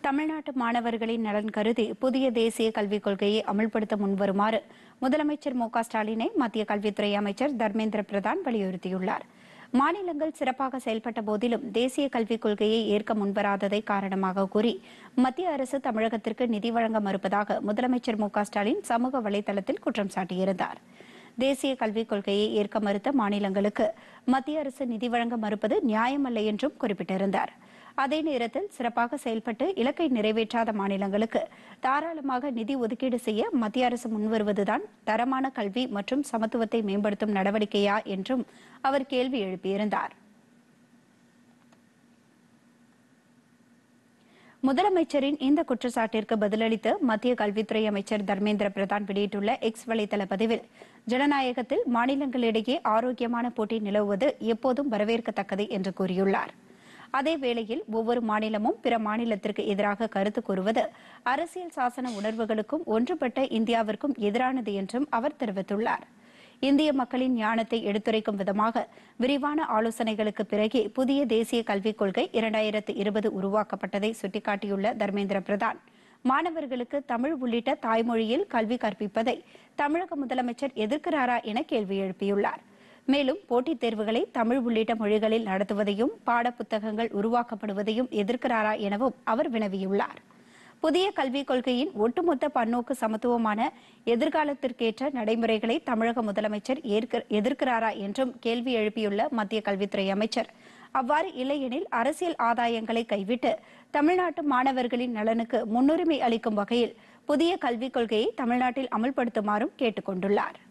தமிழ்நாட்டு மாணவர்களின் நலன் கருதி புதிய தேசிய கல்விக் கொள்கையை அமல்படுத்த முன்வருமாறு முதலமைச்சர் மு க ஸ்டாலினை மத்திய கல்வித்துறை அமைச்சர் தர்மேந்திர பிரதான் வலியுறுத்தியுள்ளார் மாநிலங்கள் சிறப்பாக செயல்பட்ட போதிலும் தேசிய கல்விக் கொள்கையை ஏற்க முன்வராததை காரணமாக கூறி மத்திய அரசு தமிழகத்திற்கு நிதி வழங்க மறுப்பதாக முதலமைச்சர் மு க ஸ்டாலின் சமூக வலைதளத்தில் குற்றம் சாட்டியிருந்தார் தேசிய கல்விக் கொள்கையை ஏற்க மறுத்த மாநிலங்களுக்கு மத்திய அரசு நிதி வழங்க மறுப்பது நியாயமல்ல என்றும் குறிப்பிட்டிருந்தார் அதே நேரத்தில் சிறப்பாக செயல்பட்டு இலக்கை நிறைவேற்றாத மாநிலங்களுக்கு தாராளமாக நிதி ஒதுக்கீடு செய்ய மத்திய அரசு முன்வருவதுதான் தரமான கல்வி மற்றும் சமத்துவத்தை மேம்படுத்தும் நடவடிக்கையா என்றும் அவர் கேள்வி எழுப்பியிருந்தார் முதலமைச்சரின் இந்த குற்றச்சாட்டிற்கு பதிலளித்து மத்திய கல்வித்துறை அமைச்சர் தர்மேந்திர பிரதான் வெளியிட்டுள்ள எக்ஸ் வலைதள பதிவில் ஜனநாயகத்தில் மாநிலங்களிடையே ஆரோக்கியமான போட்டி நிலவுவது எப்போதும் வரவேற்கத்தக்கது என்று கூறியுள்ளார் அதே வேளையில் ஒவ்வொரு மாநிலமும் பிற மாநிலத்திற்கு எதிராக கருத்து கூறுவது அரசியல் சாசன உணர்வுகளுக்கும் ஒன்றுபட்ட இந்தியாவிற்கும் எதிரானது என்றும் அவர் தெரிவித்துள்ளார் இந்திய மக்களின் ஞானத்தை எடுத்துரைக்கும் விதமாக விரிவான ஆலோசனைகளுக்கு பிறகே புதிய தேசிய கல்விக் கொள்கை இரண்டாயிரத்து இருபது உருவாக்கப்பட்டதை சுட்டிக்காட்டியுள்ள தர்மேந்திர பிரதான் மாணவர்களுக்கு தமிழ் உள்ளிட்ட தாய்மொழியில் கல்வி கற்பிப்பதை தமிழக முதலமைச்சர் எதிர்க்கிறாரா என கேள்வி எழுப்பியுள்ளார் மேலும் போட்டித் தேர்வுகளை தமிழ் உள்ளிட்ட மொழிகளில் நடத்துவதையும் பாடப்புத்தகங்கள் உருவாக்கப்படுவதையும் எதிர்க்கிறாரா எனவும் அவர் வினவியுள்ளார் புதிய கல்விக் கொள்கையின் ஒட்டுமொத்த பன்னோக்கு சமத்துவமான எதிர்காலத்திற்கேற்ற நடைமுறைகளை தமிழக முதலமைச்சர் ஏற்க- எதிர்க்கிறாரா என்றும் கேள்வி எழுப்பியுள்ள மத்திய கல்வித்துறை அமைச்சர் அவ்வாறு இல்லையெனில் அரசியல் ஆதாயங்களை கைவிட்டு தமிழ்நாட்டு மாணவர்களின் நலனுக்கு முன்னுரிமை அளிக்கும் வகையில் புதிய கல்விக் கொள்கையை தமிழ்நாட்டில் அமல்படுத்துமாறும் கேட்டுக் கொண்டுள்ளார்